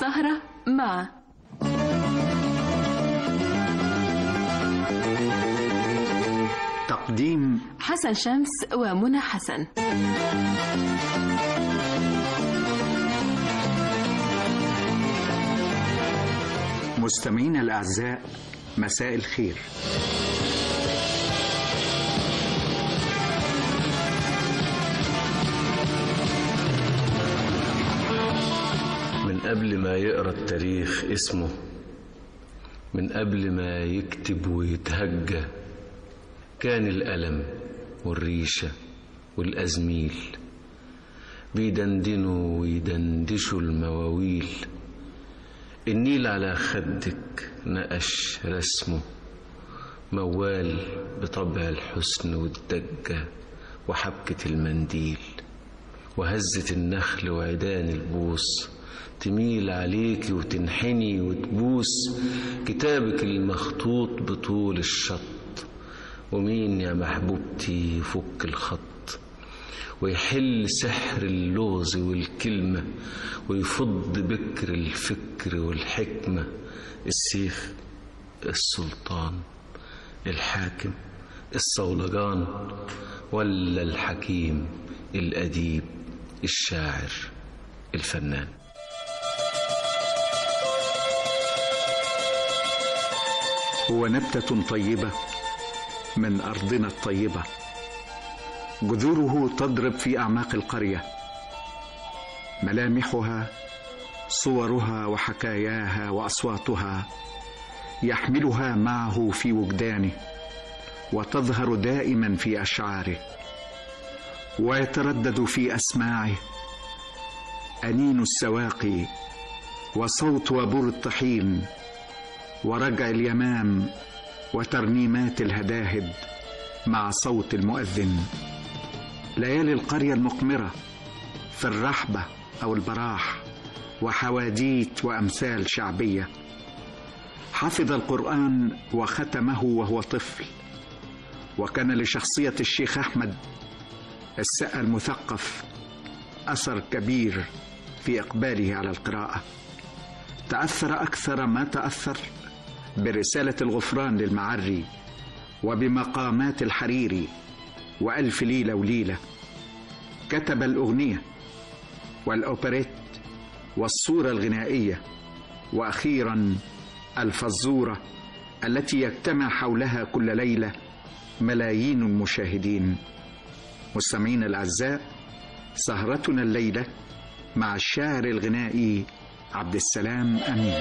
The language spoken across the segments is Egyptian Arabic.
السهرة مع تقديم حسن شمس ومنى حسن مستمعينا الأعزاء مساء الخير من قبل ما يقرا التاريخ اسمه من قبل ما يكتب ويتهجى كان الألم والريشة والأزميل بيدندنوا ويدندشوا المواويل النيل على خدك نقش رسمه موال بطبع الحسن والدجة وحبكة المنديل وهزة النخل وعيدان البوص تميل عليك وتنحني وتبوس كتابك المخطوط بطول الشط ومين يا محبوبتي يفك الخط ويحل سحر اللغز والكلمة ويفض بكر الفكر والحكمة السيف السلطان الحاكم الصولجان ولا الحكيم الأديب الشاعر الفنان هو نبتة طيبة من أرضنا الطيبة جذوره تضرب في أعماق القرية ملامحها صورها وحكاياها وأصواتها يحملها معه في وجدانه وتظهر دائما في أشعاره ويتردد في أسماعه أنين السواقي وصوت وبور الطحين ورجع اليمام وترنيمات الهداهد مع صوت المؤذن ليالي القرية المقمرة في الرحبة أو البراح وحواديت وأمثال شعبية حفظ القرآن وختمه وهو طفل وكان لشخصية الشيخ أحمد السقا المثقف أثر كبير في إقباله على القراءة تأثر أكثر ما تأثر برسالة الغفران للمعري وبمقامات الحريري وألف ليلة وليلة كتب الأغنية والأوبريت والصورة الغنائية وأخيرا الفزورة التي يجتمع حولها كل ليلة ملايين المشاهدين مستمعين الأعزاء سهرتنا الليلة مع الشاعر الغنائي عبد السلام أمين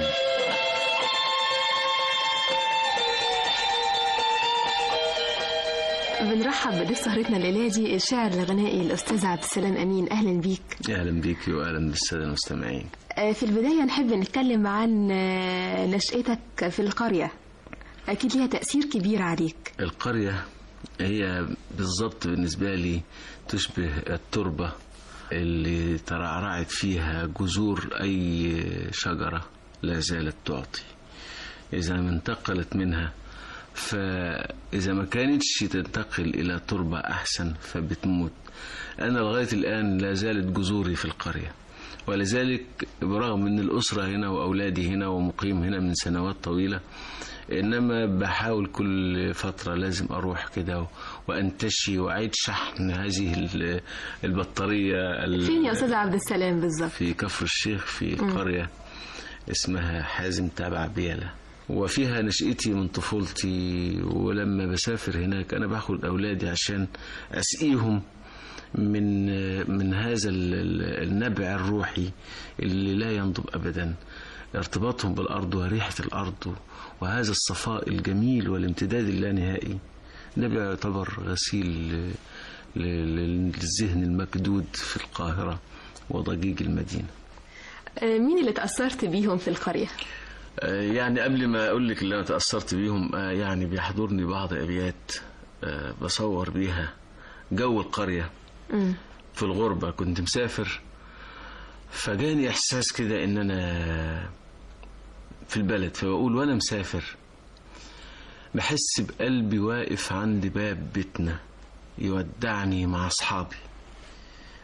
بنرحب بضيف سهرتنا الليلة دي الشاعر الغنائي الأستاذ عبد السلام أمين أهلا بيك أهلا بيك وأهلا بالسادة المستمعين آه، في البداية نحب نتكلم عن آه، نشأتك في القرية أكيد ليها تأثير كبير عليك القرية هي بالظبط بالنسبة لي تشبه التربة اللي ترعرعت فيها جذور أي شجرة لا زالت تعطي إذا ما انتقلت منها فإذا ما كانتش تنتقل إلى تربة أحسن فبتموت أنا لغاية الآن لا زالت جذوري في القرية ولذلك برغم أن الأسرة هنا وأولادي هنا ومقيم هنا من سنوات طويلة إنما بحاول كل فترة لازم أروح كده وأنتشي وأعيد شحن هذه ال- البطارية ال- فين يا أستاذ عبد السلام بالظبط في كفر الشيخ في قرية اسمها حازم تابع بيالة وفيها نشأتي من طفولتي ولما بسافر هناك أنا باخد أولادي عشان أسقيهم من من هذا ال- ال- النبع الروحي اللي لا ينضب أبدا ارتباطهم بالأرض وريحة الأرض وهذا الصفاء الجميل والامتداد اللانهائي ده بيعتبر غسيل ل- ل- للذهن المكدود في القاهرة وضجيج المدينة آه، مين اللي تأثرت بيهم في القرية آه، يعني قبل ما اقول لك اللي انا تاثرت بيهم آه، يعني بيحضرني بعض ابيات آه، بصور بيها جو القريه مم. في الغربه كنت مسافر فجاني احساس كده ان انا في البلد فبقول وانا مسافر بحس بقلبي واقف عند باب بيتنا يودعني مع اصحابي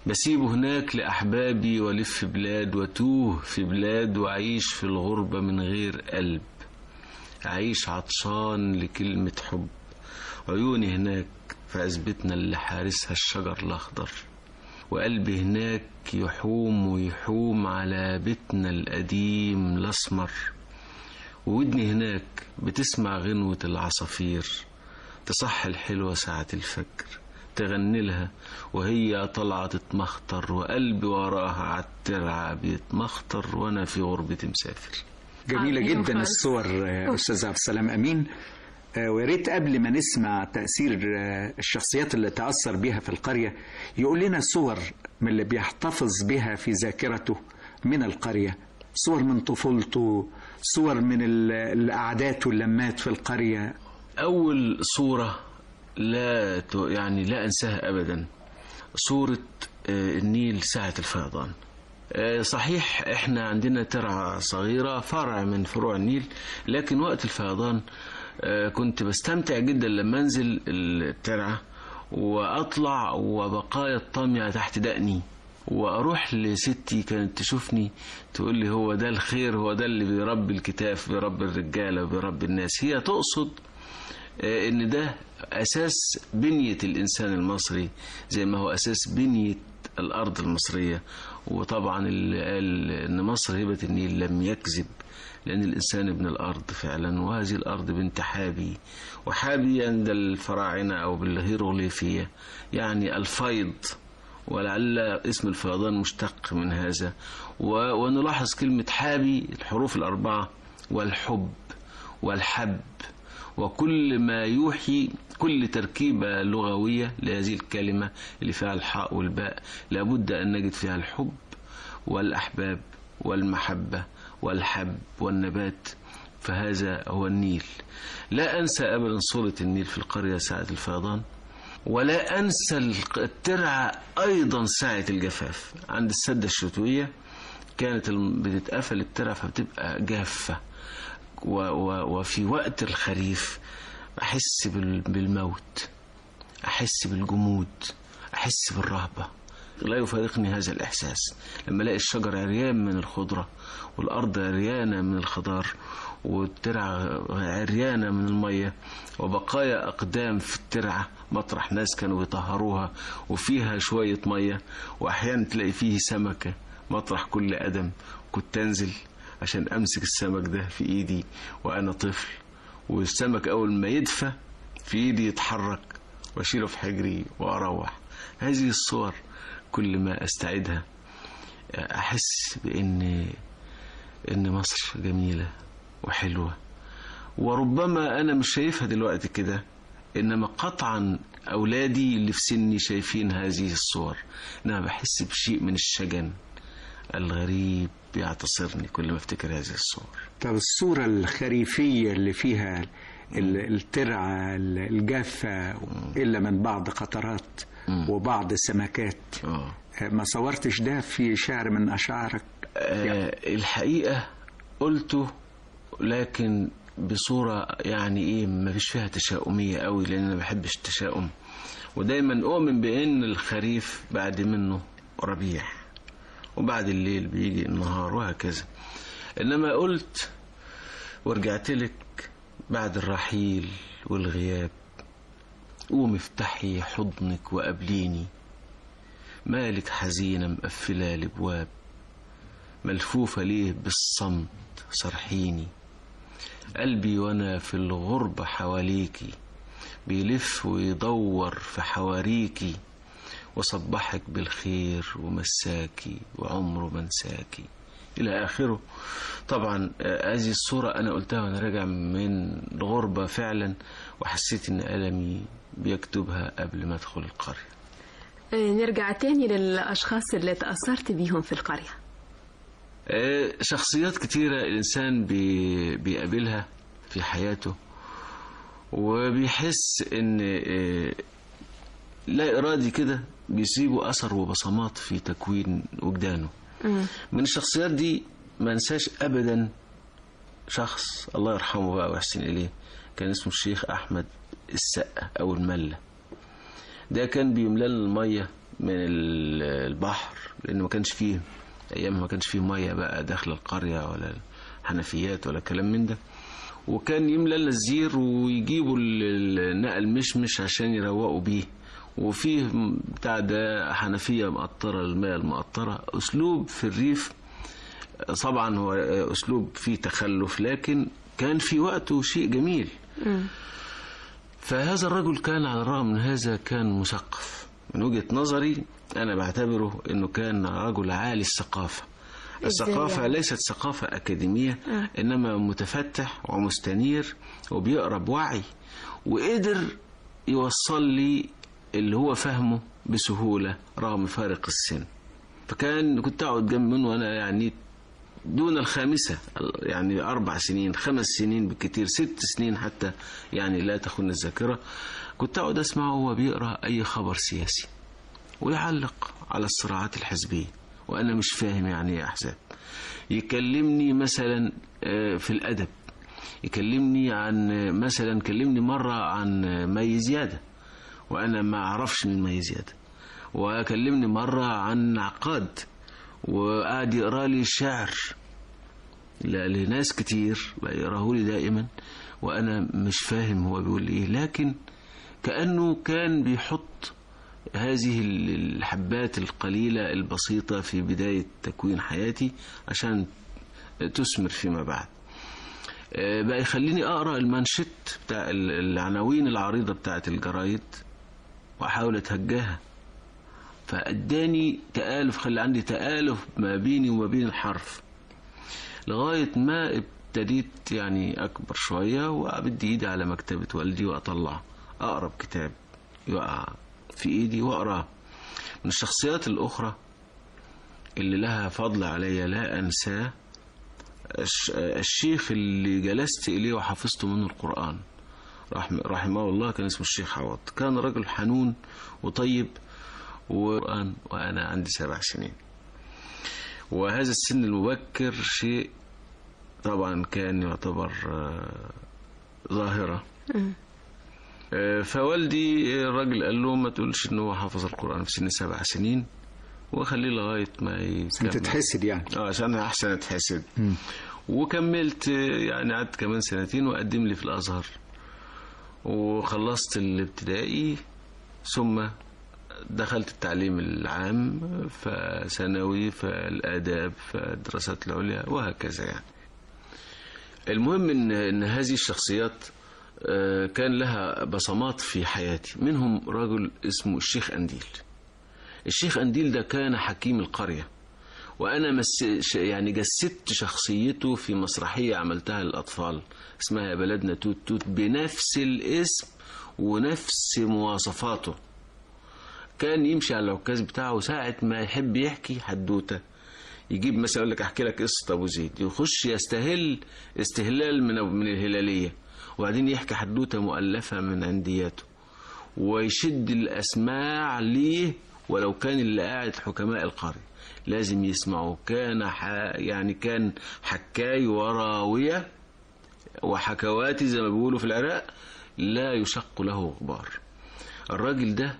بسيبه هناك لأحبابي ولف بلاد وتوه في بلاد وأعيش في الغربة من غير قلب أعيش عطشان لكلمة حب عيوني هناك في عزبتنا اللي حارسها الشجر الأخضر وقلبي هناك يحوم ويحوم على بيتنا القديم الأسمر وودني هناك بتسمع غنوة العصافير تصح الحلوة ساعة الفجر تغني لها وهي طالعة تتمخطر وقلبي وراها عالترعة بيتمخطر وأنا في غربة مسافر جميلة عظيم جدا خالص. الصور آه، أستاذ عبد السلام أمين آه، ويا ريت قبل ما نسمع تأثير آه، الشخصيات اللي تأثر بها في القرية يقول لنا صور من اللي بيحتفظ بها في ذاكرته من القرية صور من طفولته صور من ال- القعدات واللمات في القرية أول صورة لا ت- يعني لا أنساها أبدا صورة آه، النيل ساعة الفيضان آه، صحيح احنا عندنا ترعة صغيرة فرع من فروع النيل لكن وقت الفيضان آه، كنت بستمتع جدا لما انزل الترعة واطلع وبقايا الطامية تحت دقني واروح لستي كانت تشوفني تقول لي هو ده الخير هو ده اللي بيربي الكتاف بيربي الرجاله بيربي الناس هي تقصد آه، ان ده اساس بنيه الانسان المصري زي ما هو اساس بنيه الارض المصريه وطبعا اللي قال ان مصر هبه النيل لم يكذب لان الانسان ابن الارض فعلا وهذه الارض بنت حابي وحابي عند الفراعنه او بالهيروغليفيه يعني الفيض ولعل اسم الفيضان مشتق من هذا و- ونلاحظ كلمة حابي الحروف الأربعة والحب والحب وكل ما يوحي كل تركيبة لغوية لهذه الكلمة اللي فيها الحاء والباء لابد أن نجد فيها الحب والأحباب والمحبة والحب والنبات فهذا هو النيل لا أنسى أبدا صورة النيل في القرية ساعة الفيضان ولا أنسى الق- الترعة أيضا ساعة الجفاف عند السدة الشتوية كانت الم- بتتقفل الترعة فبتبقى جافة و و وفي وقت الخريف أحس بال- بالموت أحس بالجمود أحس بالرهبة لا يفارقني هذا الإحساس لما ألاقي الشجر عريان من الخضرة والأرض عريانة من الخضار والترعة عريانة من المية وبقايا أقدام في الترعة مطرح ناس كانوا يطهروها وفيها شوية مية وأحيانا تلاقي فيه سمكة مطرح كل قدم كنت أنزل عشان أمسك السمك ده في إيدي وأنا طفل والسمك أول ما يدفى في إيدي يتحرك وأشيله في حجري وأروح هذه الصور كل ما أستعيدها أحس بأن إن مصر جميلة وحلوة وربما أنا مش شايفها دلوقتي كده إنما قطعا أولادي اللي في سني شايفين هذه الصور إنما بحس بشيء من الشجن الغريب بيعتصرني كل ما افتكر هذه الصور طب الصورة الخريفية اللي فيها ال- الترعة الجافة إلا من بعض قطرات وبعض سمكات آه. ما صورتش ده في شعر من أشعارك آه الحقيقة قلته لكن بصورة يعني ايه ما فيش فيها تشاؤمية قوي لان انا ما بحبش التشاؤم ودايما اؤمن بان الخريف بعد منه ربيع وبعد الليل بيجي النهار وهكذا انما قلت ورجعت لك بعد الرحيل والغياب قومي افتحي حضنك وقابليني مالك حزينة مقفلة الابواب ملفوفة ليه بالصمت صرحيني قلبي وانا في الغربة حواليكي بيلف ويدور في حواريكي وصبحك بالخير ومساكي وعمره منساكي إلى آخره طبعا آه، هذه الصورة أنا قلتها وأنا راجع من الغربة فعلا وحسيت إن ألمي بيكتبها قبل ما أدخل القرية آه، نرجع تاني للأشخاص اللي تأثرت بيهم في القرية آه، شخصيات كتيرة الإنسان بي- بيقابلها في حياته وبيحس إن آه، لا إرادي كده بيسيبوا أثر وبصمات في تكوين وجدانه من الشخصيات دي ما انساش أبدا شخص الله يرحمه بقى ويحسن إليه كان اسمه الشيخ أحمد السقا أو الملة ده كان بيملى لنا المية من ال- البحر لأن ما كانش فيه أيام ما كانش فيه مية بقى داخل القرية ولا حنفيات ولا كلام من ده وكان يملى لنا الزير ويجيبوا ال- النقل مشمش عشان يروقوا بيه وفيه بتاع ده حنفية مقطرة الماء المقطرة أسلوب في الريف طبعا هو أسلوب فيه تخلف لكن كان في وقته شيء جميل فهذا الرجل كان على الرغم من هذا كان مثقف من وجهة نظري أنا بعتبره أنه كان رجل عالي الثقافة الثقافة يعني؟ ليست ثقافة أكاديمية إنما متفتح ومستنير وبيقرأ بوعي وقدر يوصل لي اللي هو فهمه بسهولة رغم فارق السن فكان كنت أقعد جنب منه وأنا يعني دون الخامسة يعني أربع سنين خمس سنين بالكثير ست سنين حتى يعني لا تخن الذاكرة كنت أقعد أسمعه وهو بيقرأ أي خبر سياسي ويعلق على الصراعات الحزبية وأنا مش فاهم يعني إيه أحزاب يكلمني مثلا آه، في الأدب يكلمني عن آه، مثلا كلمني مرة عن آه، مي زيادة وأنا ما أعرفش من مي زيادة وكلمني مرة عن عقاد وقعد يقرا لي الشعر لا لناس كتير بقى يقراه لي دائما وانا مش فاهم هو بيقول ايه لكن كانه كان بيحط هذه الحبات القليله البسيطه في بدايه تكوين حياتي عشان تثمر فيما بعد آه، بقى يخليني اقرا المانشيت بتاع ال- العناوين العريضه بتاعت الجرايد واحاول اتهجاها فاداني تآلف خلي عندي تآلف ما بيني وما بين الحرف لغاية ما ابتديت يعني أكبر شوية وأبدي إيدي على مكتبة والدي وأطلع أقرب كتاب يقع في إيدي وأقراه من الشخصيات الأخرى اللي لها فضل علي لا أنساه الش- الشيخ اللي جلست إليه وحفظت منه القرآن رحم- رحمه الله كان اسمه الشيخ عوض كان رجل حنون وطيب وقرآن وأنا عندي سبع سنين وهذا السن المبكر شيء طبعا كان يعتبر آه، ظاهرة آه، فوالدي الراجل قال له ما تقولش ان هو حافظ القرآن في سن سبع سنين وخليه لغاية ما عشان يكمل تتحسد يعني اه عشان احسن اتحسد وكملت آه، يعني قعدت كمان سنتين وقدم لي في الازهر وخلصت الابتدائي ثم دخلت التعليم العام فثانوي فالآداب فالدراسات العليا وهكذا يعني المهم إن, إن هذه الشخصيات آه، كان لها بصمات في حياتي منهم رجل اسمه الشيخ أنديل الشيخ أنديل ده كان حكيم القرية وأنا مس ش- يعني جسدت شخصيته في مسرحية عملتها للأطفال اسمها يا بلدنا توت توت بنفس الاسم ونفس مواصفاته كان يمشي على العكاز بتاعه ساعة ما يحب يحكي حدوتة يجيب مثلا يقول لك احكي لك قصة ابو زيد يخش يستهل استهلال من من الهلالية وبعدين يحكي حدوتة مؤلفة من عندياته ويشد الاسماع ليه ولو كان اللي قاعد حكماء القرية لازم يسمعوا كان ح... يعني كان حكاي وراوية وحكواتي زي ما بيقولوا في العراق لا يشق له غبار الراجل ده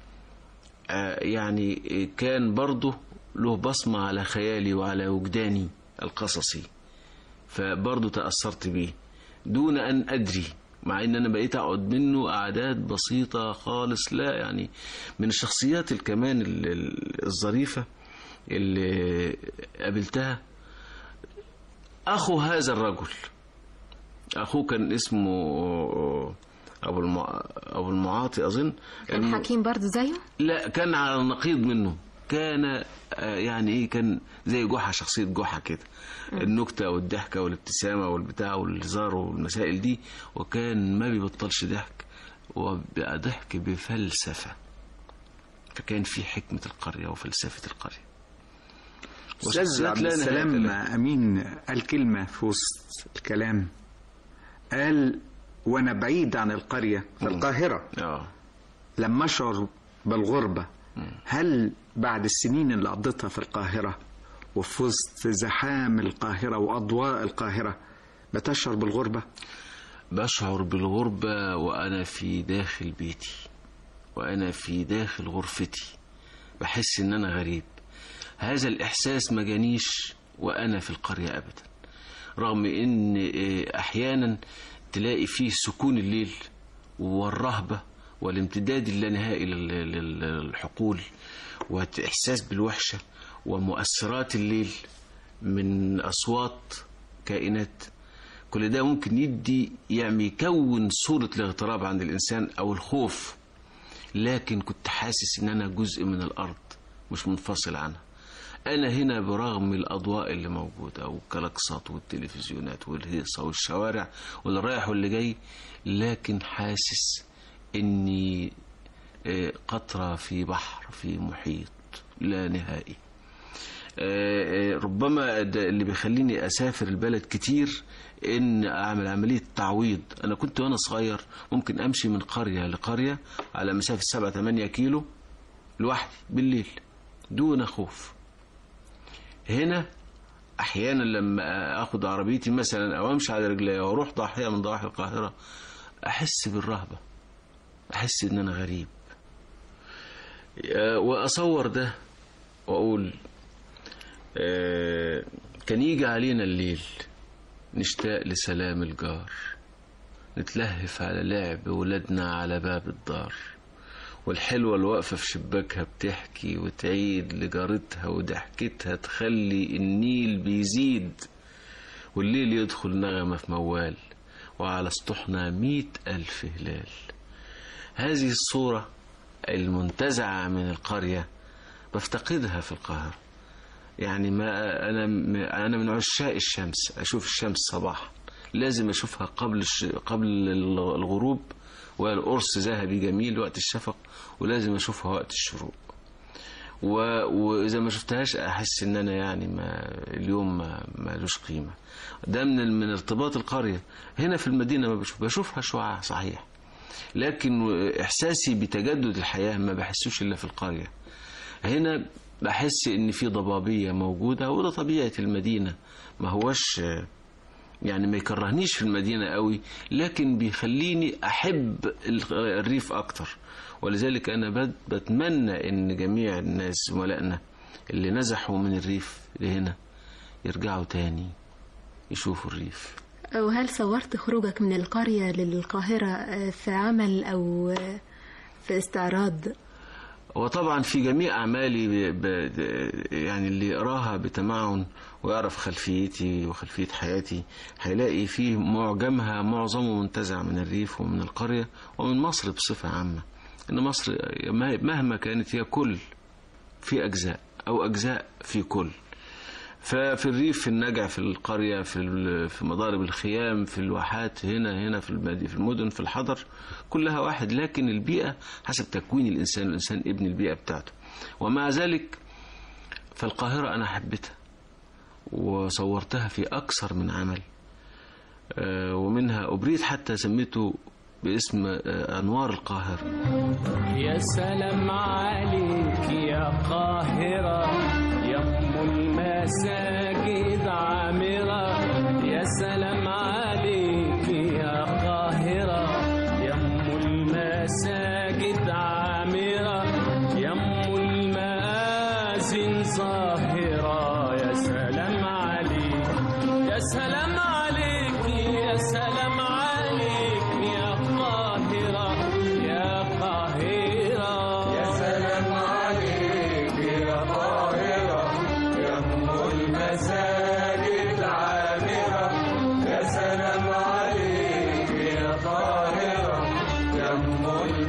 آه، يعني كان برضه له بصمة على خيالي وعلى وجداني القصصي فبرضه تأثرت بيه دون أن أدري مع ان انا بقيت اقعد منه اعداد بسيطه خالص لا يعني من الشخصيات الكمان ال- ال- الظريفه اللي قابلتها اخو هذا الرجل اخوه كان اسمه ابو المع... ابو المعاطي اظن كان الم- حكيم برضه زيه لا كان على النقيض منه كان آه، يعني ايه كان زي جحا شخصية جحا كده النكتة والضحكة والابتسامة والبتاع والهزار والمسائل دي وكان ما بيبطلش ضحك وبقى ضحك بفلسفة فكان في حكمة القرية وفلسفة القرية استاذ وشخصيات عبد لا نهاية السلام لها. امين قال كلمه في وسط الكلام قال وانا بعيد عن القريه في القاهره اه لما اشعر بالغربه هل بعد السنين اللي قضيتها في القاهره وفي وسط زحام القاهره واضواء القاهره بتشعر بالغربه بشعر بالغربة وأنا في داخل بيتي وأنا في داخل غرفتي بحس ان انا غريب هذا الاحساس ما جانيش وانا في القريه ابدا رغم ان آه، احيانا تلاقي فيه سكون الليل والرهبه والامتداد اللانهائي لل- لل- للحقول واحساس بالوحشه ومؤثرات الليل من اصوات كائنات كل ده ممكن يدي يعني يكون صوره الاغتراب عند الانسان او الخوف لكن كنت حاسس ان انا جزء من الارض مش منفصل عنها انا هنا برغم الاضواء اللي موجوده والكلاكسات والتلفزيونات والهيصه والشوارع واللي رايح واللي جاي لكن حاسس اني آه، قطره في بحر في محيط لا نهائي آه، آه، ربما ده اللي بيخليني اسافر البلد كتير ان اعمل عمليه تعويض انا كنت وانا صغير ممكن امشي من قريه لقريه على مسافه 7 8 كيلو لوحدي بالليل دون خوف هنا احيانا لما اخد عربيتي مثلا او امشي على رجلي واروح ضاحيه من ضواحي القاهره احس بالرهبه احس ان انا غريب آه، واصور ده واقول آه، كان يجي علينا الليل نشتاق لسلام الجار نتلهف على لعب ولادنا على باب الدار والحلوة الواقفة في شباكها بتحكي وتعيد لجارتها وضحكتها تخلي النيل بيزيد والليل يدخل نغمة في موال وعلى سطوحنا مئة ألف هلال هذه الصورة المنتزعة من القرية بفتقدها في القاهرة يعني ما أنا أنا من عشاق الشمس أشوف الشمس صباحا لازم أشوفها قبل الش... قبل الغروب والقرص ذهبي جميل وقت الشفق ولازم أشوفها وقت الشروق و... وإذا ما شفتهاش أحس إن أنا يعني ما اليوم ما مالوش قيمة ده من من ارتباط القرية هنا في المدينة ما بشوف بشوفها شعاع صحيح لكن إحساسي بتجدد الحياة ما بحسوش إلا في القرية هنا بحس ان في ضبابية موجودة وده طبيعة المدينة ما هوش يعني ما يكرهنيش في المدينة قوي لكن بيخليني احب الريف اكتر ولذلك انا بت- بتمنى ان جميع الناس زملائنا اللي نزحوا من الريف لهنا يرجعوا تاني يشوفوا الريف وهل صورت خروجك من القرية للقاهرة في عمل أو في استعراض وطبعا في جميع أعمالي ب... ب... يعني اللي يقراها بتمعن ويعرف خلفيتي وخلفية حياتي هيلاقي فيه معجمها معظمه منتزع من الريف ومن القرية ومن مصر بصفة عامة إن مصر مهما كانت هي كل في أجزاء أو أجزاء في كل ففي الريف في النجع في القرية في ال- في مضارب الخيام في الواحات هنا هنا في المد- في المدن في الحضر كلها واحد لكن البيئة حسب تكوين الإنسان الإنسان ابن البيئة بتاعته ومع ذلك فالقاهرة أنا حبيتها وصورتها في أكثر من عمل آه، ومنها أبريد حتى سميته باسم آه، أنوار القاهرة يا سلام عليك يا قاهرة يا أم المساجد عامرة يا سلام عليك يا قاهرة يا أم المساجد عامرة يا أم المآذن ظاهرة يا سلام عليك يا سلام عليك يا سلام عليك يا قاهرة يا قاهرة يا سلام عليك يا قاهرة يا أم المساجد عامرة يا سلام عليك يا قاهرة يا أم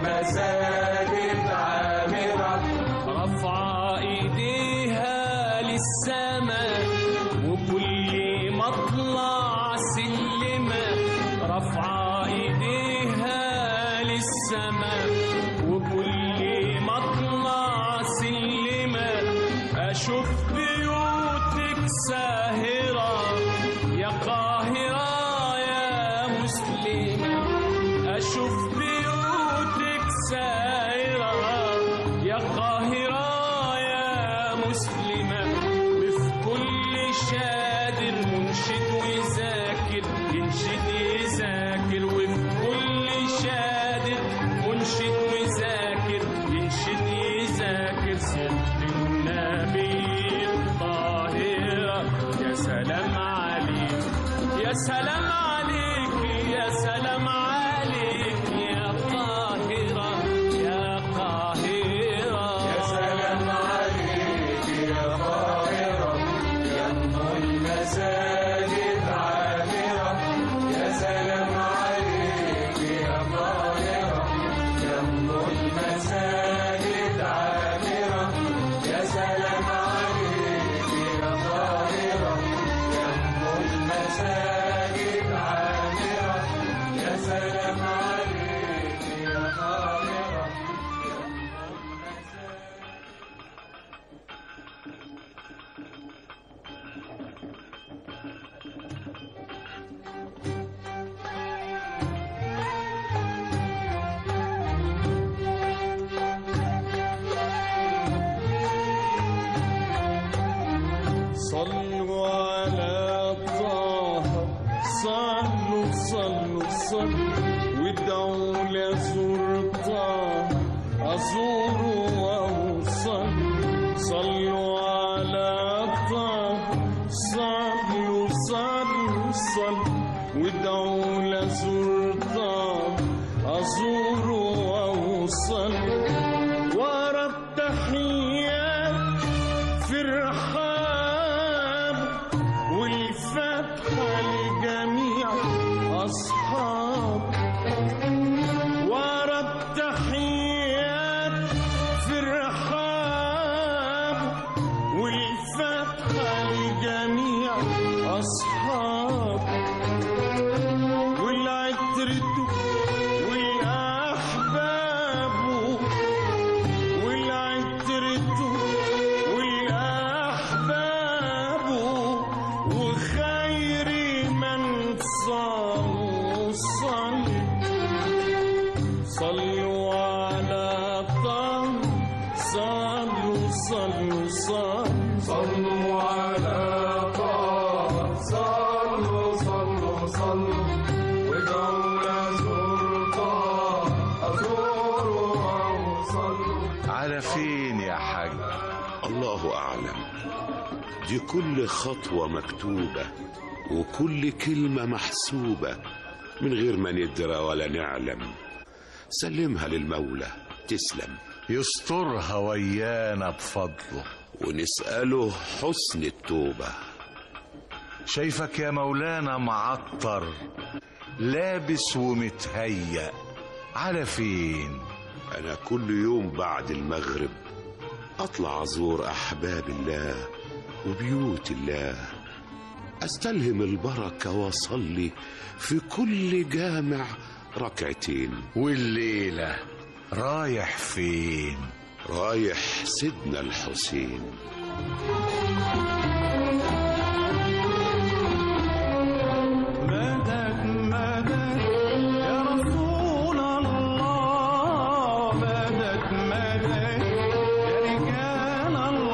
المساجد عامرة رفع ايديها للسماء وكل مطلع سلمة رفع ايديها للسماء وكل مطلع سلمة اشوف بيوتك ساهرة يا قاهرة يا مسلمة أشوف بيوتك سايرة يا قاهرة يا مسلمة وفي كل شادر منشد ويذاكر ينشد يذاكر وفي كل شادر منشد ويذاكر ينشد يذاكر سر يا سلام عليك يا سلام عليك يا قاهرة يا قاهرة يا سلام عليك يا قاهرة يا أم المساجد عامرة يا سلام عليك يا قاهرة يا أم المساجد عامرة يا سلام عليك يا قاهرة يا أم المساجد عامرة يا سلام عليك يا قاهرة يا أم المساجد صلوا على طه صلوا صلوا صلوا وادعوا لزور طه أزوروا وأوصل صلوا على طه صلوا صلوا صلوا وادعوا لزور طه أزوروا وأوصل ورا التحيات في الرحاب والفتحة لجميع أصحاب ورا التحيات في الرحاب والفتحة لجميع أصحاب والعترة والأحباب والعترة والأحباب وخير من صام وصلي صلوا على طه صلوا صلوا صلوا صلوا على طه صلوا صلوا صلوا وادعوا لسلطان أزوروا أو صلوا على فين يا حاج الله أعلم دي كل خطوة مكتوبة وكل كلمة محسوبة من غير ما ندرى ولا نعلم سلمها للمولى تسلم يسترها ويانا بفضله ونسأله حسن التوبة شايفك يا مولانا معطر لابس ومتهيأ على فين أنا كل يوم بعد المغرب أطلع أزور أحباب الله وبيوت الله أستلهم البركة وأصلي في كل جامع ركعتين والليلة رايح فين رايح سيدنا الحسين مدد مدد يا رسول الله مدد مدد يا رجال